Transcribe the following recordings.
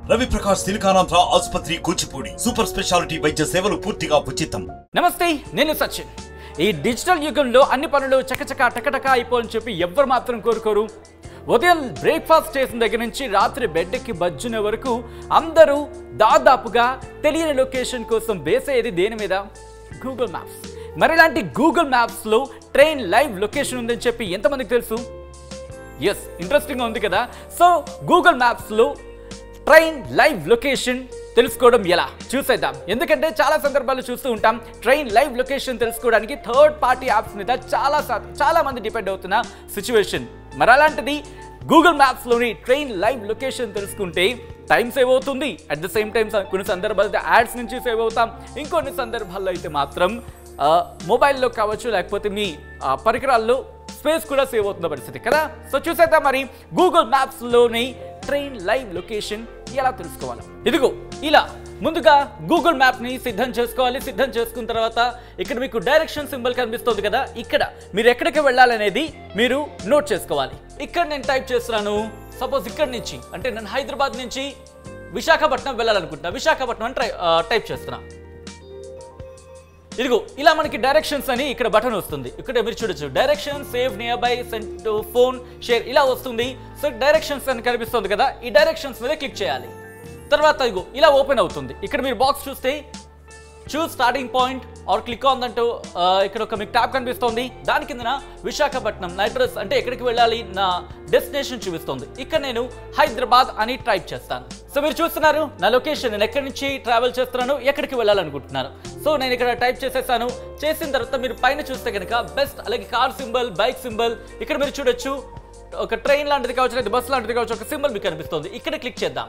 రవి ప్రకాష్ సిలికానాంధ్ర ఆసుపత్రి Kuchipudi super speciality వైద్య సేవలు పూర్తిగా ఉచితం నమస్తే నేను సచిన్ ఈ డిజిటల్ యుగంలో అన్ని పనులు చకచక టకటక అయిపోని చెప్పి ఎవ్వరు మాత్రం కోరుకోరు ఉదయం బ్రేక్ఫాస్ట్ చేసిన దగ్గర నుంచి రాత్రి బెడ్కి బజ్జునే వరకు అందరూ దాదాపుగా తెలియని లొకేషన్ కోసం వేసేది దేని మీద గూగుల్ మ్యాప్స్ మరి ఇలాంటి గూగుల్ మ్యాప్స్లో ట్రైన్ లైవ్ లొకేషన్ ఉందని చెప్పి ఎంతమందికి తెలుసు ఎస్ ఇంట్రెస్టింగ్గా ఉంది కదా సో గూగుల్ మ్యాప్స్లో ట్రైన్ లైవ్ లొకేషన్ తెలుసుకోవడం ఎలా చూసేద్దాం ఎందుకంటే చాలా సందర్భాలు చూస్తూ ఉంటాం ట్రైన్ లైవ్ లొకేషన్ తెలుసుకోవడానికి థర్డ్ పార్టీ యాప్స్ మీద చాలా సా- చాలా మంది డిపెండ్ అవుతున్న సిచ్యువేషన్ మరి అలాంటిది గూగుల్ మ్యాప్స్లోని ట్రైన్ లైవ్ లొకేషన్ తెలుసుకుంటే టైం సేవ్ అవుతుంది అట్ ద సేమ్ టైం కొన్ని సందర్భాల్లో యాడ్స్ నుంచి సేవ్ అవుతాం ఇంకొన్ని సందర్భాల్లో అయితే మాత్రం ఆ, మొబైల్లో కావచ్చు లేకపోతే మీ ఆ, పరికరాల్లో స్పేస్ కూడా సేవ్ అవుతున్న పరిస్థితి కదా సో చూసేద్దాం మరి గూగుల్ మ్యాప్స్లోని ట్రైన్ లైవ్ లొకేషన్ ఎలా తెలుసుకోవాలి ఇదిగో ఇలా ముందుగా గూగుల్ మ్యాప్ని సిద్ధం చేసుకోవాలి సిద్ధం చేసుకున్న తర్వాత ఇక్కడ మీకు డైరెక్షన్ సింబల్ కనిపిస్తుంది కదా ఇక్కడ మీరు ఎక్కడికి వెళ్ళాలనేది మీరు నోట్ చేసుకోవాలి ఇక్కడ నేను టైప్ చేస్తున్నాను సపోజ్ ఇక్కడ నుంచి అంటే నేను హైదరాబాద్ నుంచి విశాఖపట్నం వెళ్ళాలనుకుంటున్నా విశాఖపట్నం అని ట్రై ఆ, టైప్ చేస్తున్నా ఇదిగో ఇలా మనకి డైరెక్షన్స్ అని ఇక్కడ బటన్ వస్తుంది ఇక్కడ మీరు చూడొచ్చు direction save nearby send phone share ఇలా వస్తుంది సో డైరెక్షన్స్ అని కనిపిస్తుంది కదా ఈ డైరెక్షన్స్ మీద క్లిక్ చేయాలి తర్వాత ఇగో ఇలా ఓపెన్ అవుతుంది ఇక్కడ మీరు బాక్స్ చూస్తే choose starting point or click on అంటూ ఆ, ఇక్కడ ఒక మీకు ట్యాబ్ కనిపిస్తుంది దాని కిందన విశాఖపట్నం నా అడ్రస్ అంటే ఎక్కడికి వెళ్ళాలి నా డెస్టినేషన్ చూపిస్తుంది ఇక్కడ నేను హైదరాబాద్ అని టైప్ చేస్తాను సో మీరు చూస్తున్నారు నా లొకేషన్ నేను ఎక్కడి నుంచి ట్రావెల్ చేస్తున్నాను ఎక్కడికి వెళ్ళాలనుకుంటున్నాను సో నేను ఇక్కడ టైప్ చేసేసాను చేసిన తర్వాత మీరు పైన చూస్తే కనుక బెస్ట్ అలాగే కార్ సింబల్ బైక్ సింబల్ ఇక్కడ మీరు చూడొచ్చు ఒక ట్రైన్ లాంటిది కావచ్చు లేదా బస్ లాంటిది కావచ్చు ఒక సింబల్ మీకు కనిపిస్తుంది ఇక్కడ క్లిక్ చేద్దాం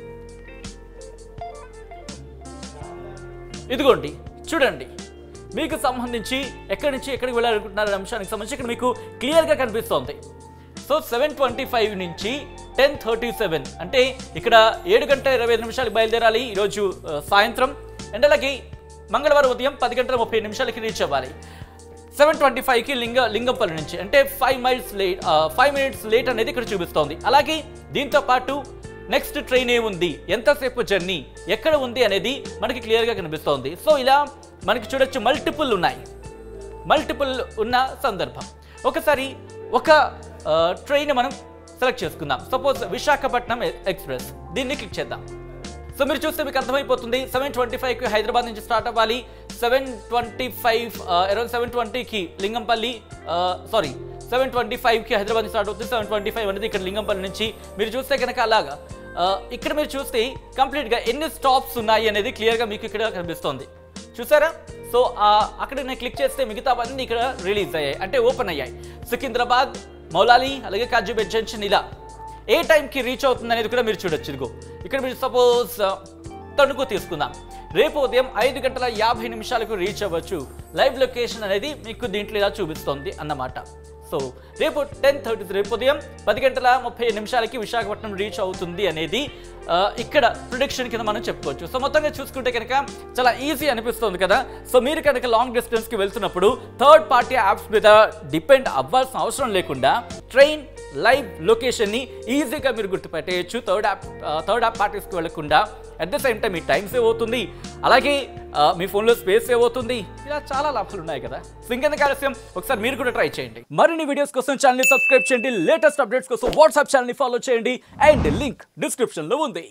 ఇదిగోండి చూడండి మీకు సంబంధించి ఎక్కడి నుంచి ఎక్కడికి వెళ్ళాలనుకుంటున్నారు అంశానికి సంబంధించి ఇక్కడ మీకు క్లియర్గా కనిపిస్తోంది సో సెవెన్ ట్వంటీ ఫైవ్ నుంచి టెన్ థర్టీ సెవెన్ అంటే ఇక్కడ ఏడు గంట ఇరవై ఐదు నిమిషాలకు బయలుదేరాలి ఈరోజు ఆ, సాయంత్రం అండ్ అలాగే మంగళవారం ఉదయం పది గంటల ముప్పై నిమిషాలకి రీచ్ అవ్వాలి సెవెన్ ట్వంటీ ఫైవ్కి లింగ లింగంపల్లి నుంచి అంటే five miles late five minutes late అనేది ఇక్కడ చూపిస్తోంది అలాగే దీంతో పాటు నెక్స్ట్ ట్రైన్ ఏముంది ఎంతసేపు జర్నీ ఎక్కడ ఉంది అనేది మనకి క్లియర్గా కనిపిస్తోంది సో ఇలా మనకి చూడొచ్చు మల్టిపుల్ ఉన్నాయి మల్టిపుల్ ఉన్న సందర్భం ఒకసారి ఒక ట్రైన్ మనం సెలెక్ట్ చేసుకుందాం సపోజ్ విశాఖపట్నం ఎ- ఎక్స్ప్రెస్ దీన్ని క్లిక్ చేద్దాం సో మీరు చూస్తే మీకు అర్థమైపోతుంది సెవెన్ ట్వంటీ ఫైవ్కి హైదరాబాద్ నుంచి స్టార్ట్ అవ్వాలి seven twenty five around seven ట్వంటీకి లింగంపల్లి సారీ సెవెన్ ట్వంటీ ఫైవ్కి హైదరాబాద్ నుంచి స్టార్ట్ అవుతుంది సెవెన్ ట్వంటీ ఫైవ్ అనేది ఇక్కడ లింగంపల్లి నుంచి మీరు చూస్తే కనుక అలాగా ఆ, ఇక్కడ మీరు చూస్తే కంప్లీట్గా ఎన్ని స్టాప్స్ ఉన్నాయి అనేది క్లియర్గా మీకు ఇక్కడ కనిపిస్తోంది చూసారా సో ఆ, అక్కడ నేను క్లిక్ చేస్తే మిగతావన్నీ ఇక్కడ రిలీజ్ అయ్యాయి అంటే ఓపెన్ అయ్యాయి సికింద్రాబాద్ మౌలాలి అలాగే కాజుబేట్ జంక్షన్ ఇలా ఏ టైంకి రీచ్ అవుతుంది అనేది కూడా మీరు చూడొచ్చు ఇదిగో ఇక్కడ మీరు సపోజ్ తణుకు తీసుకుందాం రేపు ఉదయం ఐదు గంటల యాభై నిమిషాలకు రీచ్ అవ్వచ్చు లైవ్ లొకేషన్ అనేది మీకు దీంట్లో ఇలా చూపిస్తోంది అన్నమాట సో రేపు టెన్ థర్టీ రేపు ఉదయం పది గంటల ముప్పై నిమిషాలకి విశాఖపట్నం రీచ్ అవుతుంది అనేది ఆ, ఇక్కడ ప్రిడిక్షన్ కింద మనం చెప్పుకోవచ్చు సో మొత్తంగా చూసుకుంటే కనుక చాలా ఈజీ అనిపిస్తుంది కదా సో మీరు కనుక లాంగ్ డిస్టెన్స్కి వెళ్తున్నప్పుడు థర్డ్ పార్టీ యాప్స్ మీద డిపెండ్ అవ్వాల్సిన అవసరం లేకుండా ట్రైన్ లైవ్ లొకేషన్ని ఈజీగా మీరు గుర్తుపెట్టేయచ్చు థర్డ్ యాప్ థర్డ్ యాప్ పార్టీస్కి వెళ్లకుండా అట్ ద సేమ్ టైం మీ టైం సేవ్ అవుతుంది అలాగే ఆ, మీ ఫోన్లో స్పేస్ సేవ్ అవుతుంది ఇలా చాలా లాభాలు ఉన్నాయి కదా సో ఇంకెందుకు ఆలస్యం ఒకసారి మీరు కూడా ట్రై చేయండి మరిన్ని వీడియోస్ కోసం ఛానల్ సబ్స్క్రైబ్ చేయండి లేటెస్ట్ అప్డేట్స్ కోసం వాట్సాప్ ఛానల్ ఫాలో చేయండి అండ్ లింక్ డిస్క్రిప్షన్లో ఉంది